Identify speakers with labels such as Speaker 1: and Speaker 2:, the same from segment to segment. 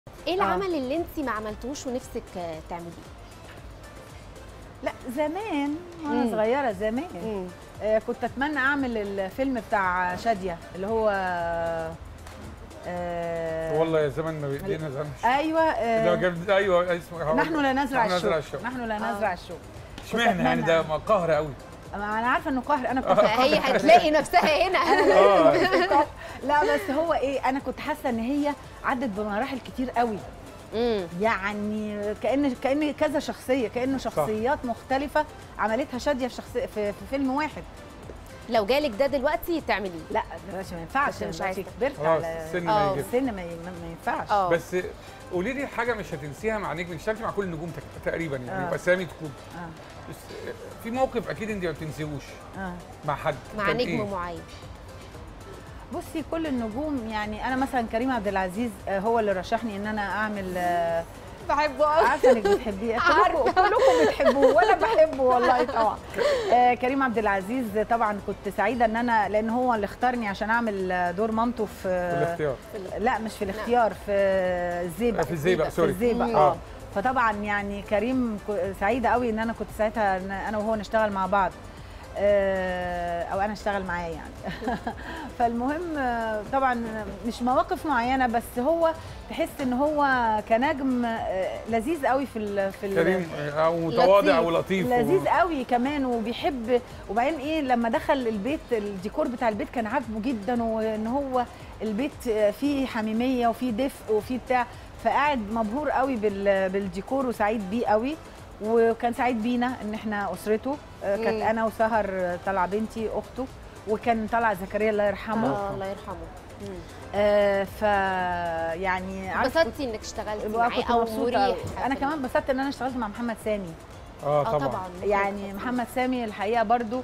Speaker 1: ايه العمل اللي انت ما عملتوش ونفسك آه، تعمليه
Speaker 2: لا زمان
Speaker 1: مم.
Speaker 2: وانا صغيره زمان
Speaker 1: مم.
Speaker 2: آه كنت اتمنى اعمل الفيلم بتاع شاديه اللي هو آه
Speaker 3: والله يا زمن ما بايدينا زمن
Speaker 2: ايوه
Speaker 3: لو
Speaker 2: آه
Speaker 3: جاب ايوه اسمه هقول-
Speaker 2: نحن لا نزرع
Speaker 3: نحن نزرع
Speaker 2: الشوك
Speaker 3: الشوك.
Speaker 2: نحن لا
Speaker 1: آه.
Speaker 2: نزرع الشوك
Speaker 3: اشمعنى يعني ده ما قهر قوي
Speaker 2: ما انا عارفه انه قهر انا كنت
Speaker 1: هي هتلاقي نفسها هنا
Speaker 3: اه
Speaker 2: لا بس هو ايه انا كنت حاسه ان هي عدت بمراحل كتير قوي
Speaker 1: مم.
Speaker 2: يعني كان كان كذا شخصيه كانه شخصيات مختلفه عملتها شاديه في شخصيه في, في فيلم واحد
Speaker 1: لو جالك ده دلوقتي تعمليه
Speaker 2: لا دلوقتي ما ينفعش
Speaker 1: عشان مش
Speaker 2: دلوقتي
Speaker 1: عايزة.
Speaker 2: كبرت
Speaker 3: خلاص
Speaker 2: على
Speaker 3: السن
Speaker 1: آه.
Speaker 3: ما يجيب
Speaker 2: السن ما, ي- ما ينفعش
Speaker 1: اه
Speaker 3: بس قولي لي حاجه مش هتنسيها مع نجم اشتغلتي مع كل النجوم تك- تقريبا يعني
Speaker 2: آه.
Speaker 3: واسامي تكون
Speaker 2: آه.
Speaker 3: بس في موقف اكيد انت ما بتنسيهوش
Speaker 2: آه.
Speaker 3: مع حد
Speaker 1: مع
Speaker 3: كان
Speaker 1: نجم
Speaker 3: إيه؟
Speaker 1: معين
Speaker 2: بصي كل النجوم يعني انا مثلا كريم عبد العزيز آه، هو اللي رشحني ان انا اعمل آه،
Speaker 1: بحبه
Speaker 2: عارفه انك بتحبيه كلكم كلكم بتحبوه وانا بحبه والله طبعا آه كريم عبد العزيز طبعا كنت سعيده ان انا لان هو اللي اختارني عشان اعمل آه، دور مامته في
Speaker 3: في الاختيار
Speaker 2: لا مش في الاختيار في الزيبق
Speaker 3: في الزيبق،
Speaker 2: في
Speaker 3: سوري.
Speaker 2: الزيبق
Speaker 1: مم.
Speaker 2: اه فطبعا يعني كريم ك- سعيده قوي ان انا كنت ساعتها إن انا وهو نشتغل مع بعض آه، او انا اشتغل معاه يعني فالمهم آه، طبعا مش مواقف معينه بس هو تحس ان هو كنجم آه، لذيذ قوي في ال في ال-
Speaker 3: كريم او متواضع
Speaker 1: لطيف.
Speaker 3: ولطيف
Speaker 2: لذيذ قوي كمان وبيحب وبعدين ايه لما دخل البيت الديكور بتاع البيت كان عاجبه جدا وان هو البيت فيه حميميه وفيه دفء وفيه بتاع فقاعد مبهور قوي بال- بالديكور وسعيد بيه قوي وكان سعيد بينا ان احنا اسرته آه، كانت
Speaker 1: مم.
Speaker 2: انا وسهر آه، طالعه بنتي اخته وكان طلع زكريا الله يرحمه
Speaker 1: اه الله يرحمه مم.
Speaker 2: آه ف يعني عارفة-
Speaker 1: اتبسطتي انك اشتغلتي
Speaker 2: بقى
Speaker 1: معاه
Speaker 2: كنت
Speaker 1: او
Speaker 2: مبسوطه قوي.
Speaker 1: مريح
Speaker 2: انا كمان اتبسطت ان انا اشتغلت مع محمد سامي
Speaker 3: اه
Speaker 1: اه
Speaker 3: طبعا,
Speaker 1: طبعا
Speaker 2: يعني محمد سامي الحقيقه برضو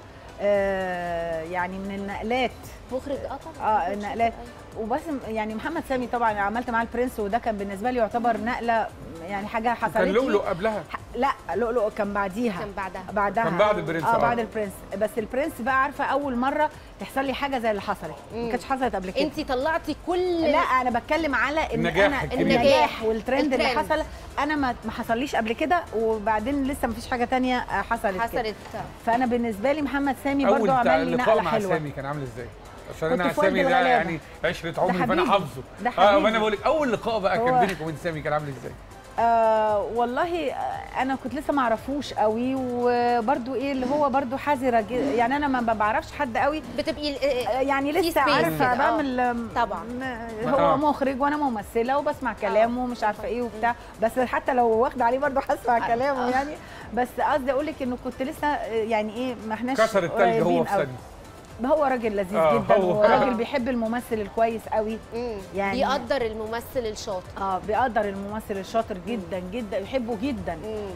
Speaker 2: آه يعني من النقلات
Speaker 1: مخرج اه طبعا
Speaker 2: اه النقلات وبس يعني محمد سامي طبعا عملت معاه البرنس وده كان بالنسبه لي يعتبر نقله يعني حاجه حصلت
Speaker 3: كان
Speaker 2: لي.
Speaker 3: لؤلؤ قبلها
Speaker 2: ح- لا لؤلؤ كان بعديها
Speaker 1: كان بعدها
Speaker 2: بعدها
Speaker 3: كان بعد البرنس،
Speaker 2: اه
Speaker 3: آه.
Speaker 2: بعد البرنس بس البرنس بقى عارفه اول مره تحصل لي حاجه زي اللي حصلت
Speaker 1: مم.
Speaker 2: ما كانتش حصلت قبل كده
Speaker 1: انت طلعتي كل
Speaker 2: لا انا بتكلم على ان
Speaker 3: النجاح
Speaker 2: انا
Speaker 3: الكبير.
Speaker 2: النجاح والترند اللي
Speaker 1: الترند.
Speaker 2: حصل انا ما ما حصليش قبل كده وبعدين لسه ما فيش حاجه تانية آه، حصلت كده.
Speaker 1: حصلت
Speaker 2: فانا بالنسبه لي محمد سامي
Speaker 3: اول
Speaker 2: برضو
Speaker 3: تع-
Speaker 2: عمل لي
Speaker 3: لقاء
Speaker 2: نقله
Speaker 3: مع
Speaker 2: حلوه
Speaker 3: سامي كان عامل ازاي عشان
Speaker 2: كنت
Speaker 3: انا
Speaker 2: في وادي
Speaker 3: سامي ده
Speaker 2: الغلابة.
Speaker 3: يعني عشره عمري فانا
Speaker 2: حبيبي.
Speaker 3: حافظه
Speaker 2: ده
Speaker 3: اه
Speaker 2: حبيبي.
Speaker 3: وانا بقول لك اول لقاء بقى كان
Speaker 2: هو-
Speaker 3: بينك وبين سامي كان عامل ازاي
Speaker 2: آه والله آه، انا كنت لسه ما اعرفوش قوي وبرضو ايه اللي هو برضو حذره جدا يعني انا ما بعرفش حد قوي
Speaker 1: بتبقي
Speaker 2: آه، يعني
Speaker 1: في
Speaker 2: لسه
Speaker 1: space
Speaker 2: عارفه
Speaker 1: كده، آه.
Speaker 2: بعمل آم،
Speaker 1: طبعا.
Speaker 2: م-
Speaker 3: آه.
Speaker 2: هو مخرج وانا ممثله وبسمع كلامه ومش عارفه ايه وبتاع بس حتى لو واخده عليه برضو هسمع
Speaker 1: آه.
Speaker 2: كلامه يعني بس قصدي اقول لك انه كنت لسه آه، يعني ايه ما احناش
Speaker 3: كسر التلج هو
Speaker 2: قريبين
Speaker 3: في
Speaker 2: قوي.
Speaker 3: ثانيه
Speaker 2: هو راجل لذيذ
Speaker 3: آه،
Speaker 2: جدا
Speaker 3: هو-
Speaker 2: وراجل
Speaker 1: آه.
Speaker 2: بيحب الممثل الكويس قوي
Speaker 1: مم.
Speaker 2: يعني-
Speaker 1: بيقدر الممثل الشاطر
Speaker 2: اه بيقدر الممثل الشاطر جدا جدا يحبه جدا
Speaker 1: مم.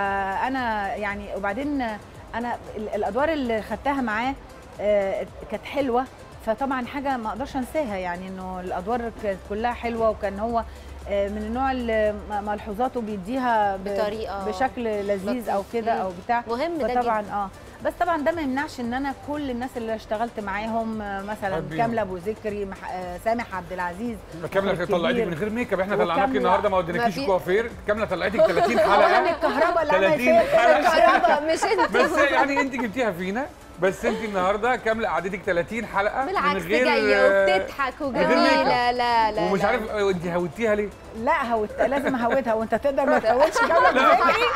Speaker 2: فانا يعني وبعدين انا ال- الادوار اللي خدتها معاه آه، كانت حلوه فطبعا حاجه ما اقدرش انساها يعني انه الادوار كانت كلها حلوه وكان هو آه، من النوع اللي م- ملحوظاته بيديها ب-
Speaker 1: بطريقة
Speaker 2: بشكل لذيذ او
Speaker 1: لطيف.
Speaker 2: كده
Speaker 1: مم.
Speaker 2: او بتاع
Speaker 1: مهم ده
Speaker 2: فطبعا
Speaker 1: جدا
Speaker 2: اه بس طبعا ده ما يمنعش ان انا كل الناس اللي اشتغلت معاهم آه، مثلا
Speaker 3: حبيبي.
Speaker 2: كامله ابو ذكري مح- آه، سامح عبد العزيز
Speaker 3: كامله
Speaker 2: مخرج
Speaker 3: طلعتك
Speaker 2: كبير.
Speaker 3: من غير ميك اب احنا
Speaker 2: وكاملة-
Speaker 3: طلعناكي النهارده ما
Speaker 1: ما
Speaker 3: وديناكيش
Speaker 1: في-
Speaker 3: كوافير كامله طلعتك 30
Speaker 2: اولا
Speaker 3: حلقه
Speaker 2: الكهرباء اللي عملت
Speaker 3: 30 حلقه
Speaker 1: كهرباء مش انت
Speaker 3: بس يعني انت جبتيها فينا بس انت النهارده كامله قعدتك 30 حلقه
Speaker 1: بالعكس
Speaker 3: من غير
Speaker 1: جايه وبتضحك
Speaker 3: غير ميك اب.
Speaker 1: وجميله لا لا
Speaker 3: ومش
Speaker 1: لا.
Speaker 3: عارف انت هودتيها ليه؟
Speaker 2: لا هوت لازم اهودها وانت تقدر ما تهودش كامله
Speaker 3: لا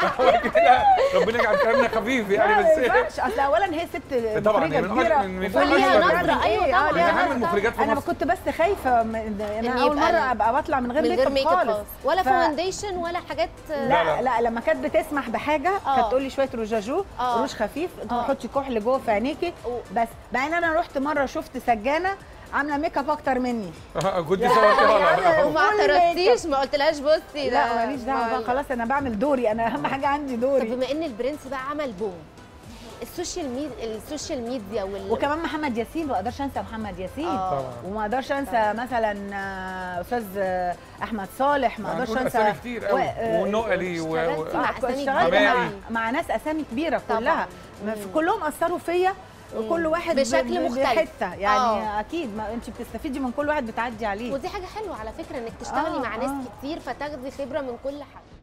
Speaker 3: كده ربنا يجعل كلامنا خفيف
Speaker 2: لا
Speaker 3: يعني
Speaker 2: ما
Speaker 3: بس
Speaker 2: ينفعش اصل اولا هي ست
Speaker 3: طبعا
Speaker 2: مخرجه
Speaker 3: من
Speaker 2: كبيره
Speaker 3: أشهر- من- من
Speaker 2: وليها
Speaker 3: أشهر
Speaker 2: نظرة،
Speaker 1: المخرجات.
Speaker 2: ايه
Speaker 1: أيوة
Speaker 2: اه
Speaker 1: طبعاً.
Speaker 2: ليها
Speaker 3: من اهم
Speaker 2: نظرة.
Speaker 3: المخرجات في
Speaker 2: انا
Speaker 3: مصر
Speaker 2: كنت بس خايفه من
Speaker 1: إن
Speaker 2: انا اول
Speaker 1: يبقى
Speaker 2: مره ابقى بطلع من غير
Speaker 1: من
Speaker 2: ميك
Speaker 1: غير
Speaker 2: اب
Speaker 1: ميك اب
Speaker 2: خالص
Speaker 1: خالص ولا
Speaker 2: ف-
Speaker 1: فاونديشن ولا حاجات
Speaker 3: لا،
Speaker 2: لا
Speaker 3: لا.
Speaker 2: لا لما كانت بتسمح بحاجه
Speaker 1: آه.
Speaker 2: كانت تقول لي شويه روجاجو
Speaker 1: آه.
Speaker 2: روج خفيف
Speaker 1: آه.
Speaker 2: تحطي كحل جوه في عينيكي
Speaker 1: و-
Speaker 2: بس مع ان انا رحت مره شفت سجانه عامله ميك اب اكتر مني
Speaker 3: كنت
Speaker 2: يا-
Speaker 3: صورتها
Speaker 2: يا-
Speaker 3: لها
Speaker 1: وما
Speaker 2: فول ميك
Speaker 1: اعترضتيش ما قلتلهاش بصي
Speaker 2: لا
Speaker 1: ده
Speaker 2: ماليش دعوه بقى
Speaker 1: ما-
Speaker 2: خلاص انا بعمل دوري انا اهم حاجه عندي
Speaker 1: طب
Speaker 2: دوري
Speaker 1: بما ان البرنس بقى عمل بوم السوشيال ميديا السوشيال ميديا وال
Speaker 2: وكمان محمد ياسين ما اقدرش انسى محمد ياسين
Speaker 1: آه.
Speaker 3: طبعا
Speaker 2: وما اقدرش انسى مثلا آه، استاذ آه، احمد صالح ما اقدرش
Speaker 3: هنقول
Speaker 2: انسى
Speaker 3: اسامي كتير قوي
Speaker 2: آه،
Speaker 3: ونقلي و...
Speaker 1: اشتغلتي
Speaker 3: و...
Speaker 1: مع
Speaker 2: آه،
Speaker 1: أسامي
Speaker 2: اشتغلت
Speaker 3: كبيرة.
Speaker 2: مع,
Speaker 3: حماقي.
Speaker 2: مع ناس اسامي كبيره
Speaker 1: طبعاً.
Speaker 2: كلها
Speaker 1: مم.
Speaker 2: كلهم اثروا فيا وكل واحد ب-
Speaker 1: بشكل
Speaker 2: ب-
Speaker 1: مختلف.
Speaker 2: بحته يعني
Speaker 1: آه.
Speaker 2: اكيد ما انت بتستفيدي من كل واحد بتعدي عليه
Speaker 1: ودي حاجه حلوه على فكره انك تشتغلي
Speaker 2: آه،
Speaker 1: مع ناس
Speaker 2: آه.
Speaker 1: كتير فتاخدي خبره من كل حد